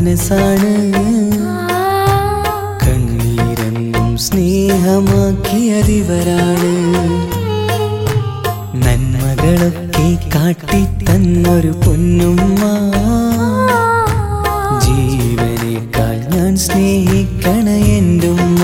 മനസ്സാണ് കണ്ണീരെന്നും സ്നേഹമാക്കിയതിവരാണ് നന്മകളൊക്കെ കാട്ടി തന്നൊരു പൊന്നുമ്മ ജീവനേക്കാൾ ഞാൻ സ്നേഹിക്കണ എൻ്റെ ഉമ്മ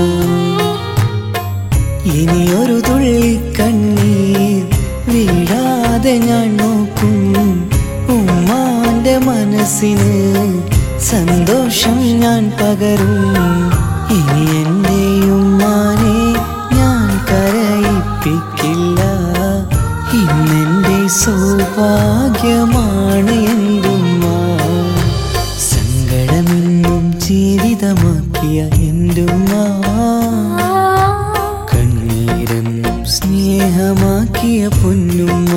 ഇനിയൊരു തുള്ളി കണ്ണീർ വീഴാതെ ഞാൻ നോക്കും ഉമ്മാന്റെ മനസ്സിന് സന്തോഷം ഞാൻ പകരും ഇനി എൻ്റെ ഉമ്മാനെ ഞാൻ കരയിപ്പിക്കില്ല ഇന്നെൻ്റെ സൗഭാഗ്യമാണ് എൻ്റെ ഉമ്മ സങ്കടമെന്നും ജീവിതമാക്കിയ എൻ്റെ ഉമ്മ കണ്ണീരെന്നും സ്നേഹമാക്കിയ പൊന്നുമ്മ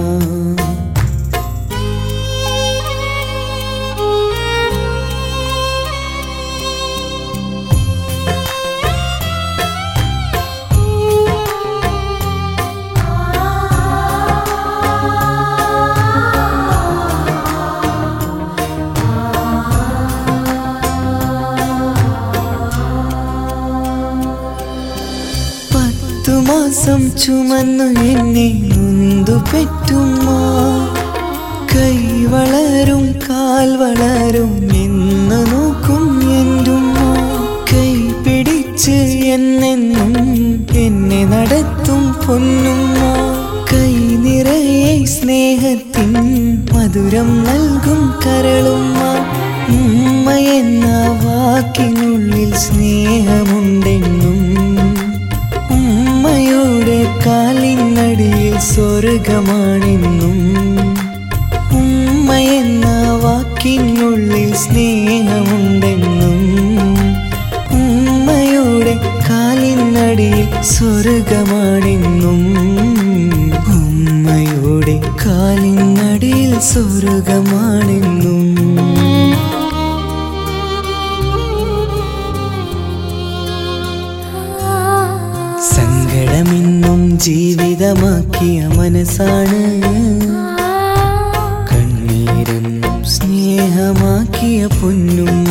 പത്തു മാസം ചുമന്നു എന്നെ നൊന്തു പെറ്റുമ്മ കൈ വളരും കാൽ വളരും എന്ന് നോക്കും എന്റുമ്മ കൈ പിടിച്ച് എന്നെന്നും എന്നെ നടത്തും പൊന്നുമ്മ കൈ നിറയെ സ്നേഹത്തിൻ മധുരം നൽകും കരളുമ്മ ഉമ്മ എന്ന വാക്കിനുള്ളിൽ സ്നേഹമുണ്ടെന്നും ഉമ്മയുടെ കാലിനടിയിൽ സ്വർഗമാണെന്നും ഉമ്മ എന്ന വാക്കിനുള്ളിൽ സ്നേഹമുണ്ടെന്നും ഉമ്മയുടെ കാലിനടിയിൽ സ്വർഗമാണെന്നും ഉമ്മയുടെ കാലിനടിയിൽ സ്വർഗമാണെന്നും സങ്കടമെന്നും ജീവിതമാക്കിയ മനസ്സാണ് കണ്ണീരെന്നും സ്നേഹമാക്കിയ പൊന്നുമ്മ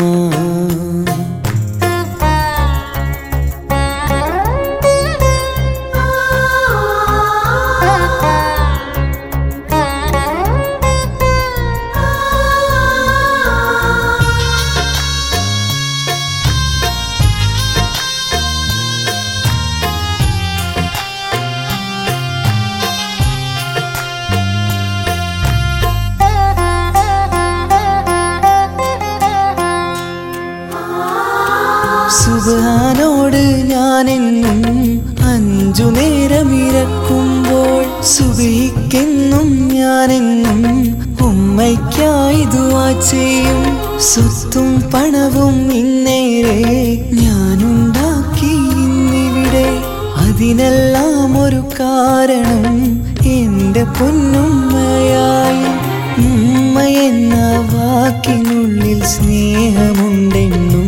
സുബാനോട് ഞാനെന്നും അഞ്ചു നേരം ഇരക്കുമ്പോൾ സുബിക്കെന്നും ഞാനെന്നും ഉമ്മയ്ക്കായി ദുവാ ചെയ്യും സ്വത്തും പണവും ഇന്നേരെ ഞാനുണ്ടാക്കി ഇന്നിവിടെ അതിനെല്ലാം ഒരു കാരണം എൻ്റെ പൊന്നുമ്മയായി ഉമ്മ എന്ന വാക്കിനുള്ളിൽ സ്നേഹമുണ്ടെന്നും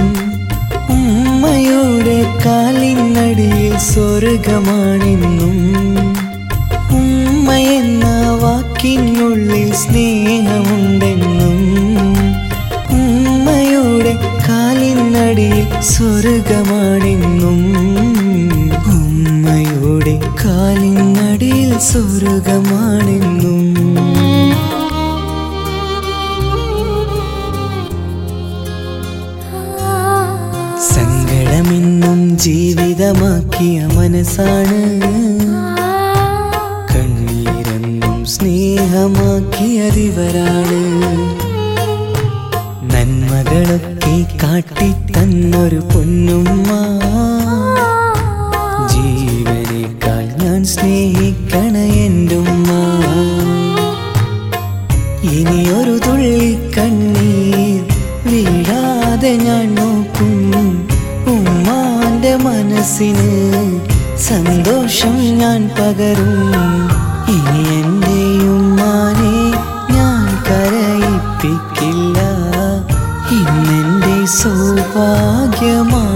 ഉമ്മയുടെ കാലിനടിയിൽ സ്വർഗമാണെന്നും ഉമ്മ എന്ന വാക്കിനുള്ളിൽ സ്നേഹമുണ്ടെന്നും ഉമ്മയുടെ കാലിനടിയിൽ സ്വർഗമാണെന്നും ഉമ്മയുടെ കാലിനടിയിൽ സ്വർഗമാണെന്നും സങ്കടമെന്നും ജീവിതമാക്കിയ മനസ്സാണ് കണ്ണീരെന്നും സ്നേഹമാക്കിയതിവരാണ് നന്മകളൊക്കെ കാട്ടി തന്നൊരു പൊന്നുമ്മ ജീവനേക്കാൾ ഞാൻ സ്നേഹിക്കണ എൻ്റെ ഉമ്മ ഇനിയൊരു തുള്ളി കണ്ണീർ വീഴാതെ ഞാൻ നോക്കും ഉമ്മാന്റെ മനസ്സിന് സന്തോഷം ഞാൻ പകരും ഇനി എൻ്റെ ഉമ്മാനെ ഞാൻ കരയിപ്പിക്കില്ല ഇന്നെൻ്റെ സൗഭാഗ്യമാണ്